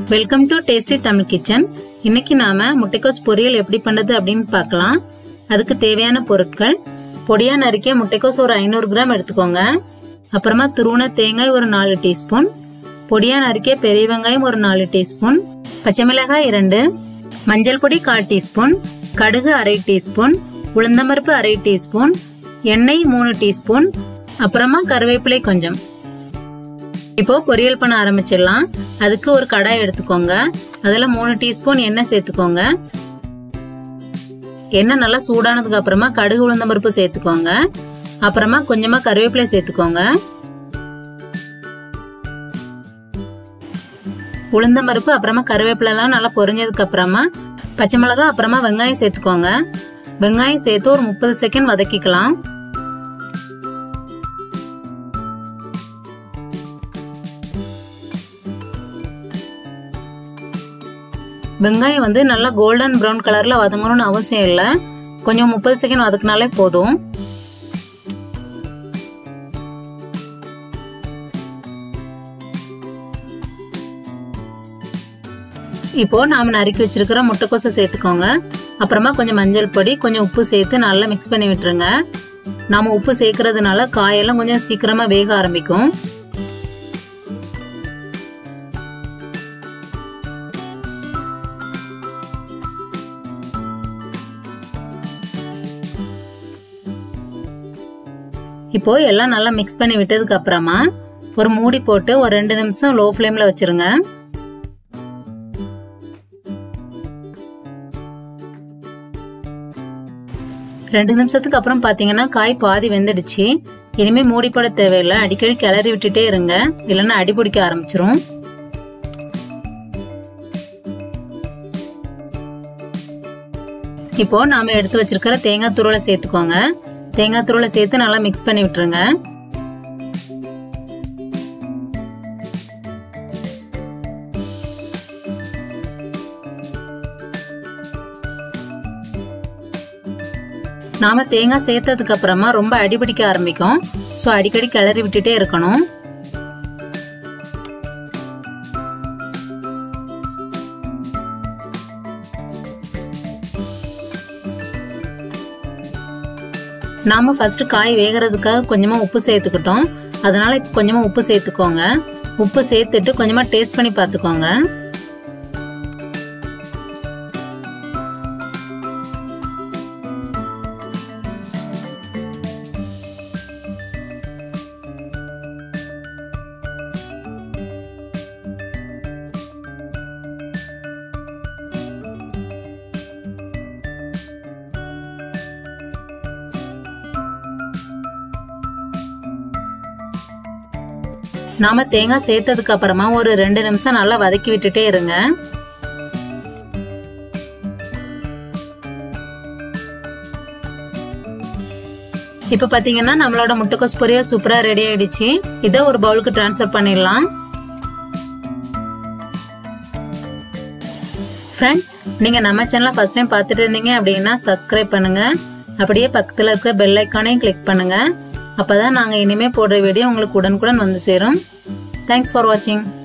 welcome to tasty Tamil kitchen இன்னைக்கு நாம முட்டைக்கோஸ் பொரியல் எப்படி பண்ணுறது அப்படின்னு பார்க்கலாம் அதுக்கு தேவையான பொருட்கள் பொடியா நறுக்கிய முட்டைக்கோஸ் ஒரு ஐநூறு கிராம் எடுத்துக்கோங்க அப்புறமா துருவன தேங்காய் ஒரு நாலு டீஸ்பூன் பொடியா நறுக்கிய பெரிய வெங்காயம் ஒரு நாலு டீஸ்பூன் பச்சை மிளகாய் இரண்டு மஞ்சள் பொடி கால் டீஸ்பூன் கடுகு அரை டீஸ்பூன் உளுந்தம்பருப்பு அரை டீஸ்பூன் எண்ணெய் மூணு டீஸ்பூன் அப்புறமா கருவேப்பிலை கொஞ்சம் இப்போ பொரியல் பண்ண ஆரம்பிச்சிடலாம் அதுக்கு ஒரு கடாய் எடுத்துக்கோங்க அதுல மூணு டீஸ்பூன் எண்ணெய் சேர்த்துக்கோங்க எண்ணெய் நல்லா சூடானதுக்கு அப்புறமா கடுகு உளுந்தம் பருப்பு சேர்த்துக்கோங்க அப்புறமா கொஞ்சமா கருவேப்பிலை சேர்த்துக்கோங்க உளுந்தம் பருப்பு அப்புறமா கருவேப்பிலை எல்லாம் நல்லா பொரிஞ்சதுக்கு அப்புறமா பச்சை மிளகாய் அப்புறமா வெங்காயம் சேர்த்துக்கோங்க வெங்காயம் சேர்த்து ஒரு முப்பது செகண்ட் வதக்கிக்கலாம் வெங்காயம் வந்து நல்லா கோல்டன் ப்ரௌன் கலர்ல வதங்கணும்னு அவசியம் இல்லை கொஞ்சம் முப்பது செகண்ட் வதக்குனாலே போதும் இப்போ நாம நறுக்கி வச்சிருக்கிற முட்டைக்கோசை சேர்த்துக்கோங்க அப்புறமா கொஞ்சம் மஞ்சள் பொடி கொஞ்சம் உப்பு சேர்த்து நல்லா மிக்ஸ் பண்ணி விட்டுருங்க நாம உப்பு சேர்க்கறதுனால காயெல்லாம் கொஞ்சம் சீக்கிரமா வேக ஆரம்பிக்கும் இப்போ எல்லாம் நல்லா மிக்ஸ் பண்ணி விட்டதுக்கு அப்புறமா ஒரு மூடி போட்டு ஒரு ரெண்டு நிமிஷம் லோ ஃப்ளேம்ல வச்சிருங்க ரெண்டு நிமிஷத்துக்கு அப்புறம் பாத்தீங்கன்னா காய் பாதி வெந்துடுச்சு இனிமே மூடி போட தேவையில்லை அடிக்கடி கிளறி விட்டுட்டே இருங்க இல்லைன்னா அடி பிடிக்க ஆரம்பிச்சிரும் இப்போ நாம எடுத்து வச்சிருக்கிற தேங்காய் துருவலை சேர்த்துக்கோங்க தேங்காய் துருவலை சேர்த்து நல்லா மிக்ஸ் பண்ணி விட்டுருங்க நாம தேங்காய் சேர்த்ததுக்கு அப்புறமா ரொம்ப அடிபிடிக்க ஆரம்பிக்கும் ஸோ அடிக்கடி கிளறி விட்டுட்டே இருக்கணும் நாம ஃபர்ஸ்ட் காய் வேகிறதுக்காக கொஞ்சமா உப்பு சேர்த்துக்கிட்டோம் அதனால இப்போ கொஞ்சமா உப்பு சேர்த்துக்கோங்க உப்பு சேர்த்துட்டு கொஞ்சமா டேஸ்ட் பண்ணி பார்த்துக்கோங்க நாம தேங்காய் சேர்த்ததுக்கு அப்புறமா ஒரு ரெண்டு நிமிஷம் நல்லா வதக்கி விட்டுட்டே இருங்க இப்ப பாத்தீங்கன்னா நம்மளோட முட்டைக்கோஸ் பொரியல் சூப்பரா ரெடி ஆயிடுச்சு இதை ஒரு பவுலுக்கு டிரான்ஸ்ஃபர் பண்ணிடலாம் ஃப்ரெண்ட்ஸ் நீங்க நம்ம சேனலை ஃபர்ஸ்ட் டைம் பார்த்துட்டு இருந்தீங்க அப்படின்னா சப்ஸ்கிரைப் பண்ணுங்க அப்படியே பக்கத்துல இருக்கிற பெல் ஐக்கானையும் கிளிக் பண்ணுங்க அப்பதான் நாங்க இனிமே போடுற வீடியோ உங்களுக்கு உடனுக்குடன் வந்து சேரும் தேங்க்ஸ் ஃபார் வாட்சிங்